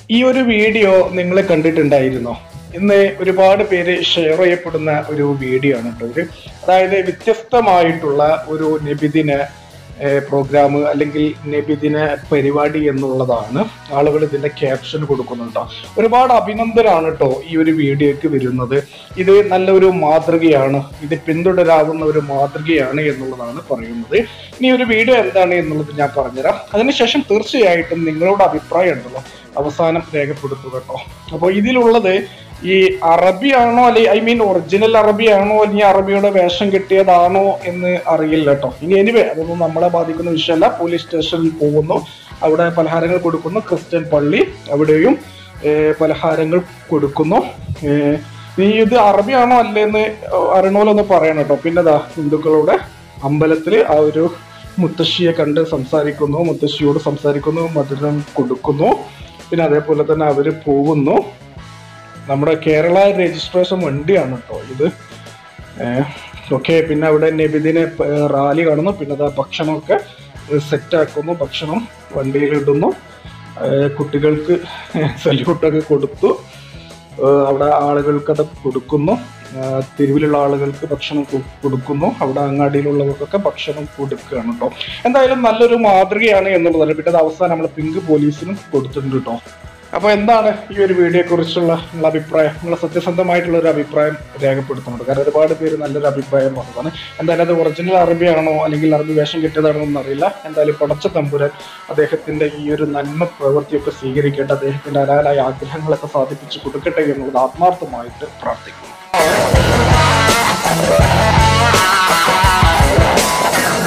ഈ ഒരു വീഡിയോ നിങ്ങൾ കണ്ടിട്ടുണ്ടായിരുന്നോ ഇന്ന് ഒരുപാട് പേര് ഷെയർ ചെയ്യപ്പെടുന്ന ഒരു വീഡിയോ ആണ് കേട്ടോ ഇത് അതായത് വ്യത്യസ്തമായിട്ടുള്ള ഒരു നബിദിന പ്രോഗ്രാം അല്ലെങ്കിൽ നബിദിന പരിപാടി എന്നുള്ളതാണ് ആളുകൾ ഇതിന്റെ ക്യാപ്ഷൻ കൊടുക്കുന്നുണ്ടോ ഒരുപാട് അഭിനന്ദനാണ് കേട്ടോ ഈ ഒരു വീഡിയോക്ക് വരുന്നത് ഇത് നല്ലൊരു മാതൃകയാണ് ഇത് പിന്തുടരാവുന്ന ഒരു മാതൃകയാണ് എന്നുള്ളതാണ് പറയുന്നത് ഇനി ഒരു വീഡിയോ എന്താണ് എന്നുള്ളത് ഞാൻ പറഞ്ഞുതരാം അതിനുശേഷം തീർച്ചയായിട്ടും നിങ്ങളുടെ അഭിപ്രായം ഉണ്ടല്ലോ അവസാനം രേഖപ്പെടുത്തുക കേട്ടോ അപ്പോൾ ഇതിലുള്ളത് ഈ അറബിയാണോ അല്ലെ ഐ മീൻ ഒറിജിനൽ അറബിയാണോ അല്ലെങ്കിൽ അറബിയുടെ വേഷം കിട്ടിയതാണോ എന്ന് അറിയില്ല കേട്ടോ ഇനി എനിവേ അതൊന്നും നമ്മളെ ബാധിക്കുന്ന വിഷയമല്ല പോലീസ് സ്റ്റേഷനിൽ പോകുന്നു അവിടെ പലഹാരങ്ങൾ കൊടുക്കുന്നു ക്രിസ്ത്യൻ പള്ളി അവിടെയും ഏർ, പലഹാരങ്ങൾ കൊടുക്കുന്നു ഏർ, നീ ഇത് അറബിയാണോ അല്ലേന്ന് അറിയണോലൊന്ന് പറയണം കേട്ടോ പിന്നെ ദാ ഹിന്ദുക്കളുടെ അമ്പലത്തില് ആ ഒരു മുത്തശ്ശിയെ കണ്ട് സംസാരിക്കുന്നു മുത്തശ്ശിയോട് സംസാരിക്കുന്നു മധുരം കൊടുക്കുന്നു പിന്നെ അതേപോലെ തന്നെ അവര് പോകുന്നു നമ്മുടെ കേരള രജിസ്ട്രേഷൻ വണ്ടിയാണ് കേട്ടോ ഇത് ഓക്കെ പിന്നെ അവിടെ നബിദിനെ ഏർ, റാലി കാണുന്നു പിന്നെ അതാ ഭക്ഷണമൊക്കെ സെറ്റ് ആക്കുന്നു ഭക്ഷണം വണ്ടിയിൽ ഇടുന്നു ഏർ, കുട്ടികൾക്ക് സല്യൂട്ടൊക്കെ കൊടുത്തു ഏർ, അവിടെ ആളുകൾക്ക് അത് കൊടുക്കുന്നു ഏർ, തെരുവിലുള്ള ആളുകൾക്ക് ഭക്ഷണം കൊ- കൊടുക്കുന്നു അവിടെ അങ്ങാടിയിലുള്ളവർക്കൊക്കെ ഭക്ഷണം കൊടുക്കുകയാണ് കേട്ടോ എന്തായാലും നല്ലൊരു മാതൃകയാണ് എന്നുള്ളതല്ല പിന്നെ അത് അവസാനം നമ്മൾ പിങ്ക് പോലീസിനും കൊടുത്തിട്ടുണ്ട് കേട്ടോ അപ്പൊ എന്താണ് ഈ ഒരു വീഡിയോയെ കുറിച്ചുള്ള നിങ്ങളുടെ അഭിപ്രായം നിങ്ങളെ സത്യസന്ധമായിട്ടുള്ള ഒരു അഭിപ്രായം രേഖപ്പെടുത്തുന്നുണ്ട് കാരണം ഒരുപാട് പേര് നല്ലൊരു അഭിപ്രായം പറഞ്ഞതാണ് എന്തായാലും അത് ഒറിജിനൽ അറബിയാണോ അല്ലെങ്കിൽ അറബി വേഷം കിട്ടിയതാണോ എന്നറിയില്ല എന്തായാലും പടച്ച തമ്പുരാൻ അദ്ദേഹത്തിന്റെ ഈ ഒരു നന്മ പ്രവൃത്തിയൊക്കെ സ്വീകരിക്കേണ്ട അദ്ദേഹത്തിന്റെ അലാലായ ആഗ്രഹങ്ങളൊക്കെ സാധിപ്പിച്ചു കൊടുക്കട്ടെ എന്നുള്ളത് ആത്മാർത്ഥമായിട്ട് പ്രാർത്ഥിക്കുന്നു